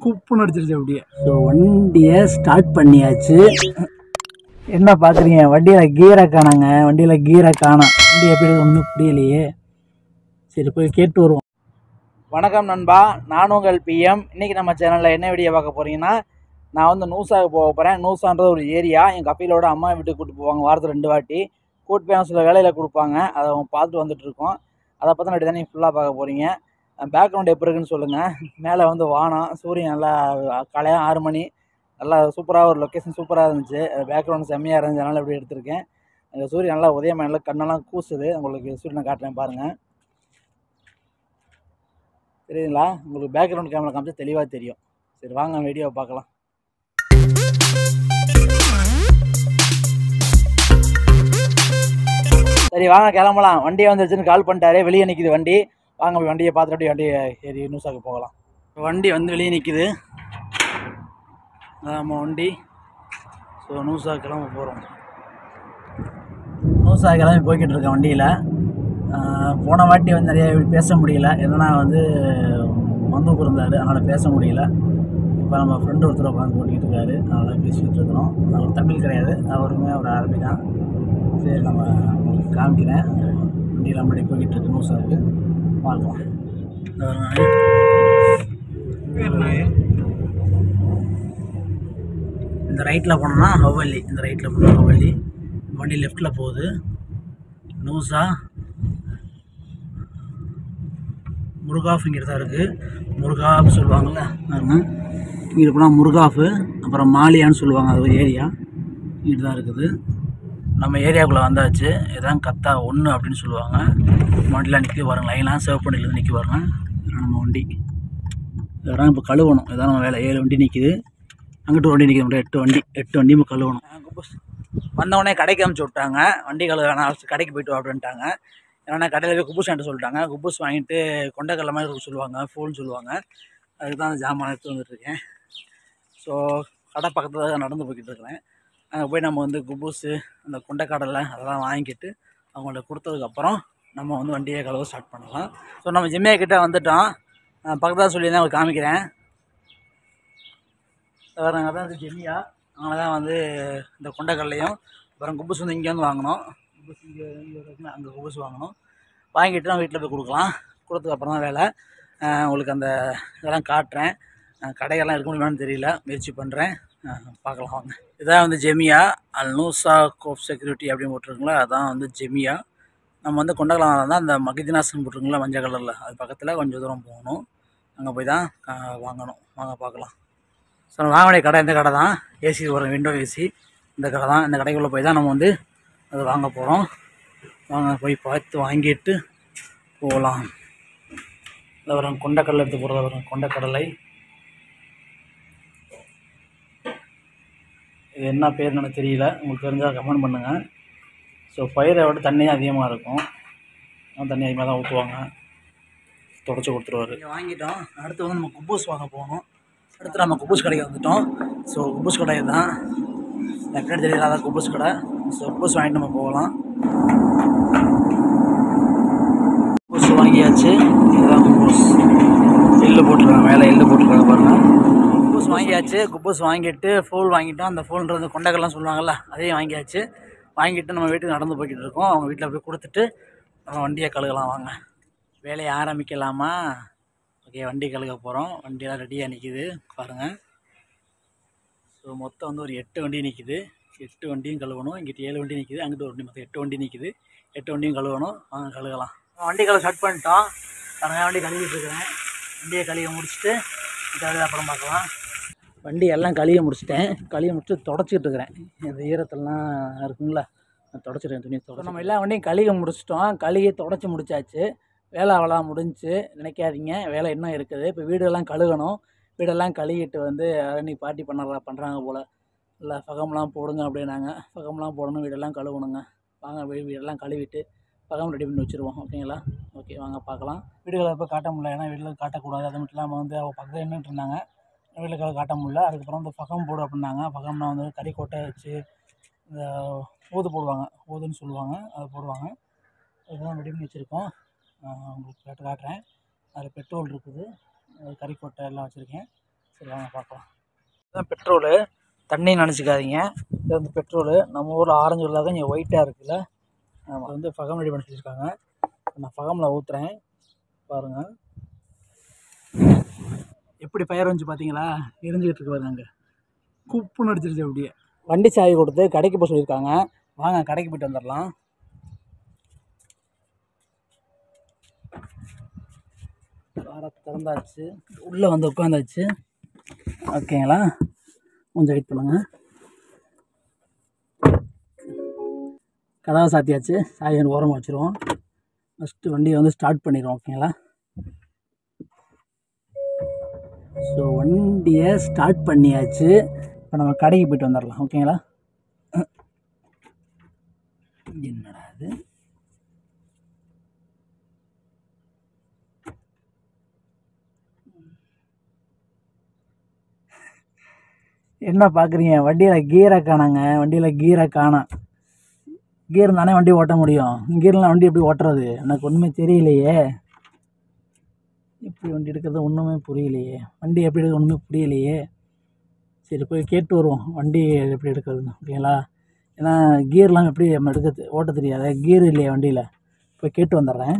குப்புன்னு அடிச்சிருச்சு அப்படியே ஸோ வண்டியை ஸ்டார்ட் பண்ணியாச்சு என்ன பார்க்குறீங்க வண்டியில் கீரை காணாங்க வண்டியில் கீரை காணோம் வண்டி எப்படி ஒன்றும் புரியலையே சரி போய் கேட்டு வருவோம் வணக்கம் நண்பா நான் உங்கள் பிஎம் இன்றைக்கி நம்ம சேனலில் என்ன வீடியோ பார்க்க போகிறீங்கன்னா நான் வந்து நூசாவுக்கு போக போகிறேன் நூசான்றது ஒரு ஏரியா எங்கள் கப்பிலோட அம்மா வீட்டுக்கு கூப்பிட்டு போவாங்க வாரத்தில் ரெண்டு வாட்டி கூட்டு போய் அவங்க சில வேலையில் கொடுப்பாங்க அதை அவங்க பார்த்துட்டு வந்துட்டு இருக்கோம் அதை பற்றி நான் தான் நீங்கள் ஃபுல்லாக பார்க்க போகிறீங்க பேக்ரவுண்ட் எப்படி இருக்குன்னு சொல்லுங்கள் மேலே வந்து வானம் சூரியன் நல்லா காலையாக ஆறு மணி நல்லா சூப்பராக ஒரு லொக்கேஷன் சூப்பராக இருந்துச்சு பேக்ரவுண்ட் செம்மையாக இருந்துச்சு அதனால் இப்படி எடுத்திருக்கேன் அந்த சூரியன் நல்லா உதயம் நல்லா கண்ணெல்லாம் கூசுது உங்களுக்கு சூரியனை காட்டுறேன் பாருங்கள் தெரியுங்களா உங்களுக்கு பேக்ரவுண்ட் கேமரா காமிச்சா தெளிவாக தெரியும் சரி வாங்க வீடியோவை பார்க்கலாம் சரி வாங்க கிளம்பலாம் வண்டியை வந்துருச்சுன்னு கால் பண்ணிட்டாரு வெளியே நிற்கிது வண்டி வாங்க போய் வண்டியை பார்த்துட்டு அப்படியே வண்டியை ஏறி நியூஸாக்கு போகலாம் வண்டி வந்து வெளியே நிற்கிது அதான் நம்ம வண்டி ஸோ நூசா கிளம்ப போகிறோம் நூசா கிளம்பி போய்கிட்டு இருக்கேன் வண்டியில் போன வாட்டி வந்து நிறைய பேச முடியல என்னன்னா வந்து வந்து இருந்தார் அதனால் பேச முடியல இப்போ நம்ம ஃப்ரெண்டு ஒருத்தர் உட்காந்து ஓட்டிகிட்டு இருக்காரு அதனால் பேசிகிட்டு இருக்கிறோம் அவர் தமிழ் கிடையாது அவருமே ஒரு அரபி தான் சரி நம்ம உங்களுக்கு காமிக்கிறேன் வண்டியில் முன்னாடி போய்கிட்டு இருக்கு நூசாவுக்கு பார்க்கலாம் இந்த ஒரு நாய். இந்த ரைட்டில் போனோம்னா ஹவ்வல்லி இந்த ரைட்டில் போனோம் ஹவ்வல்லி வண்டி லெஃப்ட்டில் போகுது நூசா முருகாஃபுங்கிறது தான் இருக்குது முருகாஃப் சொல்லுவாங்கள்ல பாருங்க இங்கே போனால் முருகாஃபு அப்புறம் மாலியான்னு சொல்லுவாங்க அது ஒரு ஏரியா இங்கே தான் இருக்குது நம்ம ஏரியாவுக்குள்ளே வந்தாச்சு இதான் கத்தா ஒன்று அப்படின்னு சொல்லுவாங்க வண்டியில் நிற்க பாருங்க லைனாக சேவ் பண்ணிலேருந்து நிற்க பாருங்க இதான் நம்ம வண்டி இதெல்லாம் இப்போ கழுவணும் இதான் நம்ம வேலை ஏழு வண்டி நிற்கிது அங்கிட்டு ஒரு வண்டி நிற்கிது நம்மகிட்ட எட்டு வண்டி எட்டு வண்டி இப்போ கழுவணும் வந்தவொடனே கடைக்கு அமுச்சு விட்டாங்க வண்டி கழுவ வேணாம் கடைக்கு போயிட்டு வா அப்படின்ட்டாங்க ஏன்னா கடையில் போய் குப்பூஸ் வாங்கிட்டு சொல்லிட்டாங்க குப்பூஸ் வாங்கிட்டு கொண்டைக்கடலை மாதிரி இருக்கும் சொல்லுவாங்க ஃபோன் சொல்லுவாங்க அதுக்கு தான் அந்த ஜாமான் எடுத்து வந்துட்டுருக்கேன் ஸோ கடை பக்கத்தில் தான் நடந்து போய்கிட்டு இருக்கிறேன் அங்கே போய் நம்ம வந்து குப்பூஸு அந்த கொண்டைக்கடலை அதெல்லாம் வாங்கிட்டு அவங்கள்ட்ட கொடுத்ததுக்கப்புறம் நம்ம வந்து வண்டியை கழுவ ஸ்டார்ட் பண்ணலாம் ஸோ நம்ம ஜிம்மையா கிட்டே வந்துட்டோம் பக்கத்தில் சொல்லியிருந்தேன் உங்களுக்கு காமிக்கிறேன் நாங்கள் தான் வந்து ஜெமியா அவங்க தான் வந்து இந்த கொண்டைக்கடலையும் அப்புறம் குப்பூஸ் வந்து இங்கே வந்து வாங்கினோம் குப்பூஸ் இங்கே இங்கே இருக்குல்ல, அங்கே குப்பூஸ் வாங்கினோம் வாங்கிட்டு நான் வீட்டில் போய் கொடுக்கலாம் கொடுத்ததுக்கு அப்புறம் தான் வேலை அஹ் உங்களுக்கு அந்த இதெல்லாம் காட்டுறேன் அஹ் கடையெல்லாம் இருக்க முடியுமான்னு தெரியல முயற்சி பண்ணுறேன் பார்க்கலாம் வாங்க இதான் வந்து ஜெமியா அல் நூசா கோப் செக்யூரிட்டி அப்படின்னு போட்டிருக்குங்களா அதான் வந்து ஜெமியா நம்ம வந்து கொண்டகலாம் தான் அந்த மகிதினாசன் போட்டிருக்குங்களா மஞ்சள் கலரில் அது பக்கத்தில் கொஞ்சம் தூரம் போகணும் அங்கே போய் தான் அஹ் வாங்கணும் வாங்க பார்க்கலாம் ஸோ நம்ம வாங்க வேண்டிய கடை இந்த கடை தான் ஏசி வரும் விண்டோ ஏசி இந்த கடை தான் இந்த கடைக்குள்ளே போய் தான் நம்ம வந்து அது வாங்க போகிறோம் வாங்க போய் பார்த்து வாங்கிட்டு போகலாம் இதில் வரும் கொண்டக்கடலை எடுத்து போகிறத வரும் கொண்டக்கடலை இது என்ன பேர்னு எனக்கு தெரியல உங்களுக்கு தெரிஞ்சால் கமெண்ட் பண்ணுங்கள் ஸோ பயிரை விட தண்ணி அதிகமாக இருக்கும் ஆனால் தண்ணி அதிகமாக தான் ஊற்றுவாங்க தொடச்சி கொடுத்துருவாரு வாங்கிட்டோம் அடுத்து வந்து நம்ம குப்பூஸ் வாங்க போகணும் அடுத்து நம்ம குப்பூஸ் கடைக்கு வந்துட்டோம் ஸோ குப்பூஸ் கடை தான் எப்படி தெரியல அதான் குப்பூஸ் கடை ஸோ குப்பூஸ் வாங்கிட்டு நம்ம போகலாம் குப்பூஸ் வாங்கியாச்சு இதுதான் குப்பூஸ் எள்ளு போட்டிருக்காங்க மேலே எள்ளு போட்டிருக்காங்க பாருங்கள் குப்பூஸ் வாங்கியாச்சு குப்பூஸ் வாங்கிட்டு ஃபூல் வாங்கிட்டோம் அந்த ஃபூல்ன்றது கொண்டைக்கெல்லாம் சொல்லுவாங்கள்ல அதையும் வாங்கியாச்சு வாங்கிட்டு நம்ம வீட்டுக்கு நடந்து போய்கிட்டு இருக்கோம் அவங்க வீட்டில் போய் கொடுத்துட்டு நம்ம வண்டியை கழுகலாம் வாங்க வேலையை ஆரம்பிக்கலாமா ஓகே வண்டி கழுக போகிறோம் வண்டியெல்லாம் ரெடியாக நிற்கிது பாருங்கள் ஸோ மொத்தம் வந்து ஒரு எட்டு வண்டி நிற்கிது எட்டு வண்டியும் கழுவணும் இங்கிட்டு ஏழு வண்டி நிற்கிது அங்கிட்டு ஒரு வண்டி மொத்தம் எட்டு வண்டி நிற்கிது எட்டு வண்டியும் கழுவணும் வாங்க கழுகலாம் வண்டி கழுவ ஸ்டார்ட் பண்ணிட்டோம் பாருங்க வண்டி கழுவிட்டு இருக்கிறேன் வண்டியை கழுவி முடிச்சுட்டு கழுவி அப்புறம் பார்க்கலாம் வண்டி எல்லாம் கழுவி முடிச்சிட்டேன் கழுவி முடிச்சுட்டு தொடச்சிட்டு இருக்கிறேன் இந்த ஈரத்தெல்லாம் இருக்குங்களா தொடச்சிருக்கேன் துணி தொடச்சி நம்ம எல்லா வண்டியும் கழுவி முடிச்சிட்டோம் கழுவி தொடச்சி முடிச்சாச்சு வேலை அவ்வளோ முடிஞ்சுச்சு நினைக்காதீங்க வேலை இன்னும் இருக்குது இப்போ வீடெல்லாம் கழுகணும் வீடெல்லாம் கழுவிட்டு வந்து அரணி பார்ட்டி பண்ண பண்ணுறாங்க போல் இல்லை ஃபகம்லாம் போடுங்க அப்படின்னாங்க ஃபகம்லாம் போடணும் வீடெல்லாம் கழுவணுங்க வாங்க வீ வீடெல்லாம் கழுவிட்டு ஃபகம் ரெடி பண்ணி வச்சுருவோம் ஓகேங்களா ஓகே வாங்க பார்க்கலாம் வீடுகளை இப்போ காட்ட முடியல ஏன்னா வீட்டில் காட்டக்கூடாது அது மட்டும் இல்லாமல் வந்து அவங்க பக்கத்தில் நின்றுட்டு இருந்தாங்க வீடுகளை காட்ட முடியல அதுக்கப்புறம் வந்து ஃபகம் போடு அப்படின்னாங்க ஃபகம்னா வந்து கறி கொட்டை வச்சு இந்த ஊது போடுவாங்க ஊதுன்னு சொல்லுவாங்க அது போடுவாங்க இதெல்லாம் ரெடி பண்ணி வச்சுருக்கோம் உங்களுக்கு காட்டு காட்டுறேன் அதில் பெட்ரோல் இருக்குது அது கறிக்கொட்டை எல்லாம் வச்சுருக்கேன் சரி வாங்க பார்க்கலாம் இதுதான் பெட்ரோலு தண்ணி நினச்சிக்காதீங்க இது வந்து பெட்ரோலு நம்ம ஊரில் ஆரஞ்சு கலராக இங்கே ஒயிட்டாக இருக்குல்ல ஆமாம் வந்து ஃபகம் ரெடி பண்ணி வச்சுருக்காங்க நான் ஃபகமில் ஊற்றுறேன் பாருங்கள் எப்படி ஃபயர் வந்துச்சு பார்த்தீங்களா எரிஞ்சுக்கிட்டு இருக்கு பாருங்க அங்கே குப்புன்னு அடிச்சிருச்சு அப்படியே வண்டி சாவி கொடுத்து கடைக்கு போக சொல்லியிருக்காங்க வாங்க கடைக்கு போயிட்டு வந்துடலாம் காரை திறந்தாச்சு உள்ளே வந்து உட்காந்தாச்சு ஓகேங்களா கொஞ்சம் வெயிட் பண்ணுங்க கதவை சாத்தியாச்சு சாவி வந்து ஓரமாக வச்சுருவோம் ஃபஸ்ட்டு வண்டியை வந்து ஸ்டார்ட் பண்ணிடுவோம் ஓகேங்களா ஸோ வண்டியை ஸ்டார்ட் பண்ணியாச்சு இப்போ நம்ம கடைக்கு போயிட்டு வந்துடலாம் ஓகேங்களா என்னடா இது என்ன பார்க்குறீங்க வண்டியில் கீரை காணாங்க வண்டியில் கீரை காணோம் கீர் தானே வண்டி ஓட்ட முடியும் கீர்லாம் வண்டி எப்படி ஓட்டுறது எனக்கு ஒன்றுமே தெரியலையே எப்படி வண்டி எடுக்கிறது ஒன்றுமே புரியலையே வண்டி எப்படி எடுக்க ஒன்றுமே புரியலையே சரி போய் கேட்டு வருவோம் வண்டி எப்படி எடுக்கிறதுன்னு ஓகேங்களா ஏன்னா கியர்லாம் எப்படி நம்ம எடுக்க ஓட்ட தெரியாது கியர் இல்லையா வண்டியில் போய் கேட்டு வந்துடுறேன்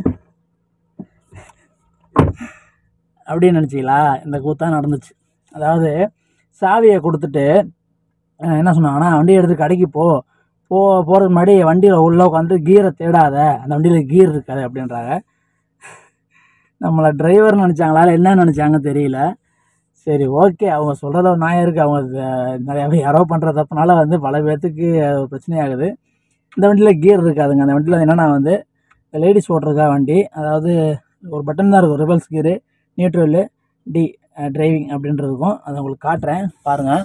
அப்படின்னு நினச்சிங்களா இந்த கூத்தான் நடந்துச்சு அதாவது சாவியை கொடுத்துட்டு அஹ், என்ன சொன்னாங்கன்னா வண்டியை எடுத்து கடைக்கு போ போ போகிறதுக்கு முன்னாடி வண்டியில் உள்ளே உட்காந்துட்டு கீரை தேடாத அந்த வண்டியில் கீர் இருக்காது அப்படின்றாங்க நம்மளை டிரைவர் நினச்சாங்களா இல்லை என்ன நினச்சாங்க தெரியல சரி ஓகே அவங்க சொல்கிறத ஒரு நியாயம் இருக்குது அவங்க அஹ், நிறைய பேர் யாரோ பண்ணுற தப்புனால வந்து பல பேர்த்துக்கு அது ஒரு பிரச்சனையாகுது இந்த வண்டியில் கியர் இருக்காதுங்க அந்த வண்டியில் என்னென்னா வந்து லேடிஸ் ஓட்டுறதுக்கா வண்டி அதாவது ஒரு பட்டன் தான் இருக்கும் reverse gear neutral D driving அப்படின்றது இருக்கும் அதை உங்களுக்கு காட்டுறேன் பாருங்கள்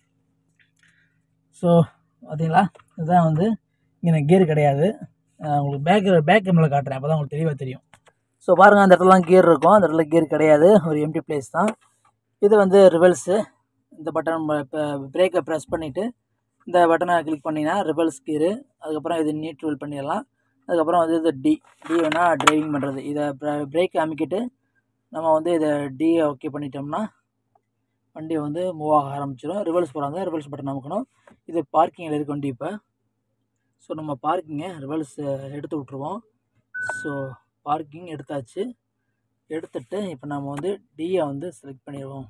ஸோ பார்த்தீங்களா இதுதான் வந்து இங்கே கியர் கிடையாது அஹ் உங்களுக்கு பேக் பேக் கேமில் காட்டுறேன் அப்போ தான் உங்களுக்கு தெளிவாக தெரியும் ஸோ பாருங்கள் அந்த இடத்துலலாம் கியர் இருக்கும் அந்த இடத்துல கியர் கிடையாது ஒரு எம்டி பிளேஸ் தான் இது வந்து ரிவல்ஸு இந்த பட்டன் இப்போ பிரேக்கை ப்ரெஸ் பண்ணிவிட்டு இந்த பட்டனை கிளிக் பண்ணிங்கன்னா ரிவல்ஸ் கீரு அதுக்கப்புறம் இது நியூட்ரல் பண்ணிடலாம் அதுக்கப்புறம் வந்து இது டி டி வேணால் டிரைவிங் பண்ணுறது இதை பிரேக் அமைக்கிட்டு நம்ம வந்து இதை டியை ஓகே பண்ணிட்டோம்னா வண்டி வந்து மூவ் ஆக ஆரம்பிச்சிடும் ரிவல்ஸ் போகிறாங்க ரிவல்ஸ் பட்டன் அமுக்கணும் இது பார்க்கிங்கில் இருக்கு வண்டி இப்போ ஸோ நம்ம பார்க்கிங்கை ரிவல்ஸ் எடுத்து விட்ருவோம் ஸோ பார்க்கிங் எடுத்தாச்சு எடுத்துட்டு இப்போ நம்ம வந்து டியை வந்து செலக்ட் பண்ணிடுவோம்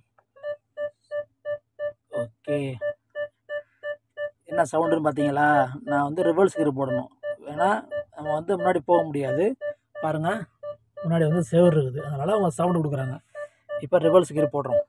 ஓகே என்ன சவுண்டுன்னு பார்த்தீங்களா நான் வந்து ரிவர்ஸ் கீர் போடணும் ஏன்னா நம்ம வந்து முன்னாடி போக முடியாது பாருங்கள் முன்னாடி வந்து செவர் இருக்குது அதனால் அவங்க சவுண்டு கொடுக்குறாங்க இப்போ ரிவர்ஸ் கீர் போடுறோம்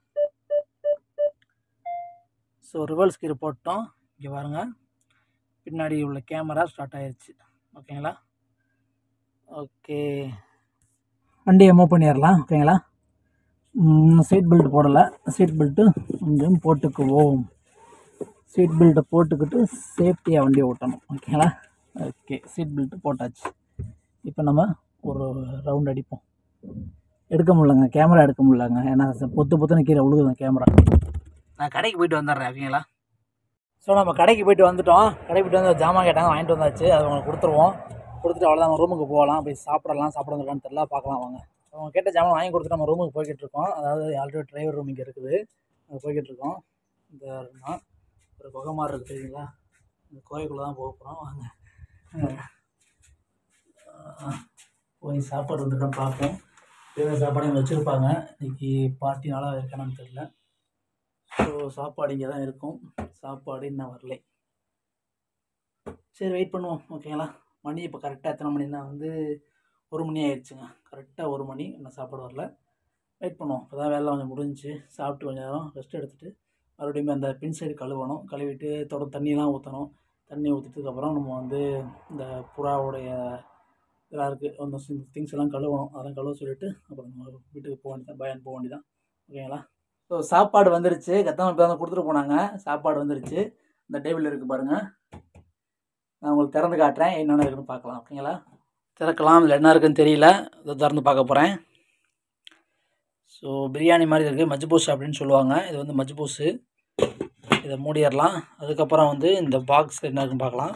ஸோ ரிவர்ஸ் கீர் போட்டோம் இங்கே பாருங்கள் பின்னாடி உள்ள கேமரா ஸ்டார்ட் ஆயிருச்சு ஓகேங்களா ஓகே வண்டியை மூவ் பண்ணிடலாம் ஓகேங்களா சீட் பெல்ட் போடலை சீட் பெல்ட்டு கொஞ்சம் போட்டுக்குவோம் சீட் பெல்ட்டை போட்டுக்கிட்டு சேஃப்டியாக வண்டியை ஓட்டணும் ஓகேங்களா ஓகே சீட் பெல்ட்டு போட்டாச்சு இப்போ நம்ம ஒரு ரவுண்ட் அடிப்போம் எடுக்க முடியலங்க கேமரா எடுக்க முடியலங்க ஏன்னா ச- பொத்து பொத்துன்னு கீழே விழுகுது கேமரா நான் கடைக்கு போயிட்டு வந்துடுறேன் ஓகேங்களா ஸோ நம்ம கடைக்கு போயிட்டு வந்துட்டோம் கடைக்கு போயிட்டு வந்து ஜாமான் கேட்டாங்க வாங்கிட்டு வந்தாச்சு அதை உங்களுக்கு கொடுத்துருவோம் கொடுத்துட்டு அவ்வளோதான் நம்ம ரூமுக்கு போகலாம் போய் சாப்பிடலாம் சாப்பிட வந்துடலாம்னு தெரியல பார்க்கலாம் வாங்க அவங்க கேட்ட ஜாமான் வாங்கி கொடுத்துட்டு நம்ம ரூமுக்கு போய்கிட்டு இருக்கோம் அதாவது ஆல்ரெடி டிரைவர் ரூம் இங்கே இருக்குது அங்கே போய்கிட்டு இருக்கோம் இந்த தான் ஒரு குகை மாதிரி இருக்குது தெரியுங்களா இந்த கோயிலுக்குள்ளே தான் போக போகிறோம் வாங்க அஹ் போய் சாப்பாடு வந்துட்டோம் பார்ப்போம் தேவையான சாப்பாடு இங்கே வச்சுருப்பாங்க இன்னைக்கு பார்ட்டினால இருக்கானான்னு தெரியல ஸோ சாப்பாடு இங்கே தான் இருக்கும் சாப்பாடு இன்னும் வரலை சரி வெயிட் பண்ணுவோம் ஓகேங்களா மணி இப்போ கரெக்டாக எத்தனை மணினா வந்து ஒரு மணி ஆயிடுச்சுங்க கரெக்டாக ஒரு மணி இன்னும் சாப்பாடு வரல வெயிட் பண்ணுவோம் இப்போ தான் வேலை கொஞ்சம் முடிஞ்சுச்சு சாப்பிட்டு கொஞ்சம் நேரம் ரெஸ்ட் எடுத்துகிட்டு மறுபடியும் அந்த பின் சைடு கழுவணும் கழுவிட்டு தொட தண்ணியெலாம் ஊற்றணும் தண்ணி ஊற்றிட்டதுக்கப்புறம் நம்ம வந்து இந்த புறாவுடைய இதெல்லாம் இருக்குது அந்த திங்ஸ் எல்லாம் கழுவணும் அதெல்லாம் கழுவ சொல்லிவிட்டு அப்புறம் நம்ம வீட்டுக்கு போக வேண்டியதான் பயன் போக வேண்டியதான் ஓகேங்களா ஸோ சாப்பாடு வந்துருச்சு கத்தவங்க இப்போ தான் கொடுத்துட்டு போனாங்க சாப்பாடு வந்துருச்சு இந்த டேபிள் இருக்குது பாருங்கள் நான் உங்களுக்கு திறந்து காட்டுறேன் என்னென்ன இருக்குன்னு பார்க்கலாம் ஓகேங்களா திறக்கலாம் இதில் என்ன இருக்குன்னு தெரியல இதை திறந்து பார்க்க போகிறேன் ஸோ பிரியாணி மாதிரி இருக்குது மஜ்பூஸ் அப்படின்னு சொல்லுவாங்க இது வந்து மஜ்பூஸு இதை மூடிடலாம் அதுக்கப்புறம் வந்து இந்த பாக்ஸ் என்ன இருக்குன்னு பார்க்கலாம்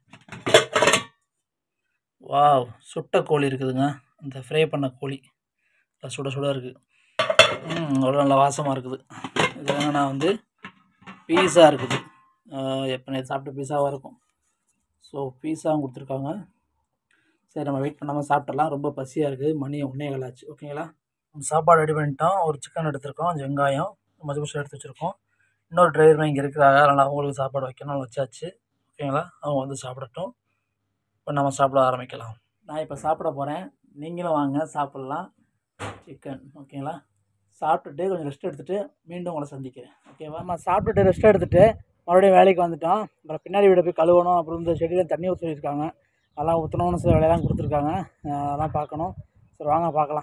வாவ் சுட்ட கோழி இருக்குதுங்க இந்த ஃப்ரை பண்ண கோழி நல்லா சுட சுட இருக்குது ம் அவ்வளோ நல்லா வாசமாக இருக்குது இது என்னன்னா வந்து பீஸா இருக்குது எப்போ நேற்று சாப்பிட்ட பீஸாவாக இருக்கும் ஸோ பீஸாவும் கொடுத்துருக்காங்க சரி நம்ம வெயிட் பண்ணாமல் சாப்பிட்றலாம் ரொம்ப பசியாக இருக்குது மணி ஒன்றே ஆச்சு ஓகேங்களா சாப்பாடு ரெடி பண்ணிட்டோம் ஒரு சிக்கன் எடுத்திருக்கோம் கொஞ்சம் வெங்காயம் மதுமிஷம் எடுத்து வச்சுருக்கோம் இன்னொரு டிரைவர் இங்கே இருக்கிறாங்க அதனால் அவங்களுக்கு சாப்பாடு வைக்கணும்னு வச்சாச்சு ஓகேங்களா அவங்க வந்து சாப்பிடட்டும் இப்போ நம்ம சாப்பிட ஆரம்பிக்கலாம் நான் இப்போ சாப்பிட போகிறேன் நீங்களும் வாங்க சாப்பிட்லாம் சிக்கன் ஓகேங்களா சாப்பிட்டுட்டு கொஞ்சம் ரெஸ்ட் எடுத்துகிட்டு மீண்டும் உங்களை சந்திக்கிறேன் ஓகேவா நம்ம சாப்பிட்டுட்டு ரெஸ்ட் எடுத்துகிட்டு மறுபடியும் வேலைக்கு வந்துட்டோம் அப்புறம் பின்னாடி வீட போய் கழுவணும் அப்புறம் இந்த செடியில் தண்ணி ஊற்ற சொல்லியிருக்காங்க அதெல்லாம் ஊற்றணும்னு சில வேலையெல்லாம் கொடுத்துருக்காங்க அஹ் அதெல்லாம் பார்க்கணும் சரி வாங்க பார்க்கலாம்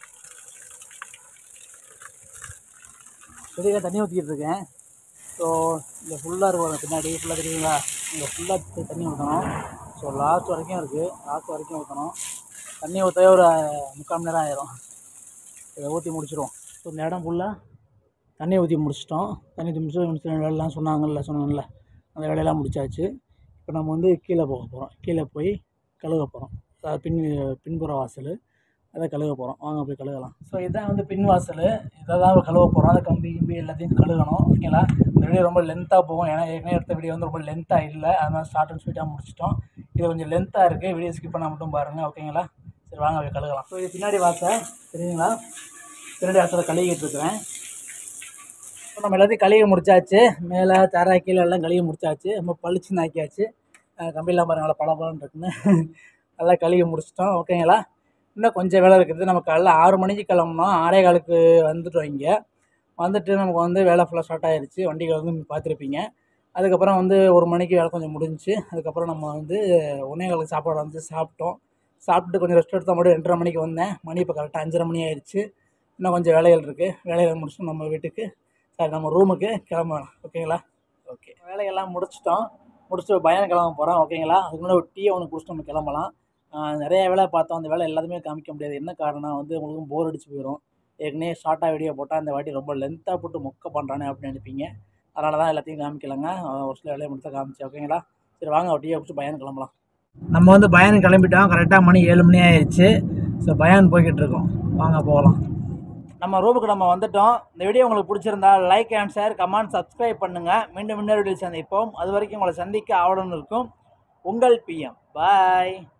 செடியில் தண்ணி ஊற்றிக்கிட்டு இருக்கேன் ஸோ இந்த ஃபுல்லாக இருக்கும் பின்னாடி ஃபுல்லாக தெரியுங்களா இங்கே ஃபுல்லாக தண்ணி ஊற்றணும் ஸோ லாஸ்ட் வரைக்கும் இருக்குது லாஸ்ட் வரைக்கும் ஊற்றணும் தண்ணி ஊற்றவே ஒரு முக்கால் மணி நேரம் ஆயிரும் இதை ஊற்றி முடிச்சிடுவோம் ஸோ இந்த இடம் ஃபுல்லாக தண்ணி ஊற்றி முடிச்சிட்டோம் தண்ணி ஊற்றி முடிச்சு முடிச்சு வேலையெல்லாம் சொன்னாங்கல்ல சொன்னாங்கல்ல அந்த வேலையெல்லாம் முடிச்சாச்சு இப்போ நம்ம வந்து கீழே போக போகிறோம் கீழே போய் கழுவ போகிறோம் அதாவது பின் பின்புற வாசல் அதை கழுவ போகிறோம் வாங்க போய் கழுவலாம் ஸோ இதான் வந்து பின் வாசல் இதை தான் கழுவ போகிறோம் அந்த கம்பி கிம்பி எல்லாத்தையும் கழுவணும் ஓகேங்களா இந்த வீடியோ ரொம்ப லென்த்தாக போகும் ஏன்னா ஏற்கனவே எடுத்த வீடியோ வந்து ரொம்ப லென்த்தாக இல்லை அதனால் ஷார்ட் அண்ட் ஸ்வீட்டாக முடிச்சிட்டோம் இது கொஞ்சம் லென்த்தாக இருக்குது வீடியோ ஸ்கிப் பண்ணால் மட்டும் பாருங்கள் ஓகேங்களா சரி வாங்க போய் கழுவலாம் ஸோ இது பின்னாடி வாசல் தெரியுங்களா பின்னாடி வாசலை கழுவிக்கிட்டு இருக்கிறேன் இப்போ நம்ம எல்லாத்தையும் கழுவி முடிச்சாச்சு மேலே தர கீழே எல்லாம் கழுவி முடிச்சாச்சு ரொம்ப பளிச்சுன்னு ஆக்கியாச்சு அஹ் கம்பியெல்லாம் பாருங்க நல்லா பளபளன்னு இருக்குன்னு நல்லா கழுவி முடிச்சிட்டோம் ஓகேங்களா இன்னும் கொஞ்சம் வேலை இருக்குது நம்ம காலைல ஆறு மணிக்கு கிளம்புனோம் ஆறே காலுக்கு வந்துட்டோம் இங்கே வந்துட்டு நமக்கு வந்து வேலை ஃபுல்லாக ஸ்டார்ட் ஆயிருச்சு வண்டிகள் வந்து நீங்க பார்த்துருப்பீங்க அதுக்கப்புறம் வந்து ஒரு மணிக்கு வேலை கொஞ்சம் முடிஞ்சுச்சு அதுக்கப்புறம் நம்ம வந்து ஒன்றே காலுக்கு சாப்பாடு வந்து சாப்பிட்டோம் சாப்பிட்டு கொஞ்சம் ரெஸ்ட் எடுத்தால் மட்டும் ரெண்டரை மணிக்கு வந்தேன் மணி இப்போ கரெக்டாக அஞ்சரை மணி ஆயிடுச்சு இன்னும் கொஞ்சம் வேலைகள் இருக்குது வேலைகளை முடிச்சுட்டு நம்ம வீட்டுக்கு சாரி நம்ம ரூமுக்கு கிளம்பலாம் ஓகேங்களா ஓகே வேலையெல்லாம் முடிச்சிட்டோம் முடிச்சுட்டு பயணம் கிளம்ப போகிறோம் ஓகேங்களா அதுக்கு முன்னாடி ஒரு டீயை ஒன்று குடிச்சிட்டு நம்ம கிளம்பலாம் ஆஹ் நிறைய வேலை பார்த்தோம் அந்த வேலை எல்லாத்தையுமே காமிக்க முடியாது என்ன காரணம் வந்து உங்களுக்கும் போர் அடிச்சு போயிடும் ஏற்கனவே ஷார்ட்டாக வீடியோ போட்டால் அந்த வாட்டி ரொம்ப லென்த்தாக போட்டு மொக்க பண்ணுறானே அப்படின்னு நினைப்பீங்க அதனால தான் எல்லாத்தையும் காமிக்கலங்க ஆஹ் ஒரு சில வேலையை முடிச்சா காமிச்சேன் ஓகேங்களா சரி வாங்க டீயை குடிச்சு பயணம் கிளம்பலாம் நம்ம வந்து பயணம் கிளம்பிட்டோம் கரெக்டாக மணி ஏழு மணி ஆயிடுச்சு ஸோ பயணம் போய்கிட்டு இருக்கோம் வாங்க போகலாம் நம்ம ரூமுக்கு நம்ம வந்துட்டோம் இந்த வீடியோ உங்களுக்கு பிடிச்சிருந்தா like and share comment subscribe பண்ணுங்கள் மீண்டும் இன்னொரு வீடியோ சந்திப்போம் அது வரைக்கும் உங்களை சந்திக்க ஆவலன்னு இருக்கும் உங்கள் பிஎம் பாய்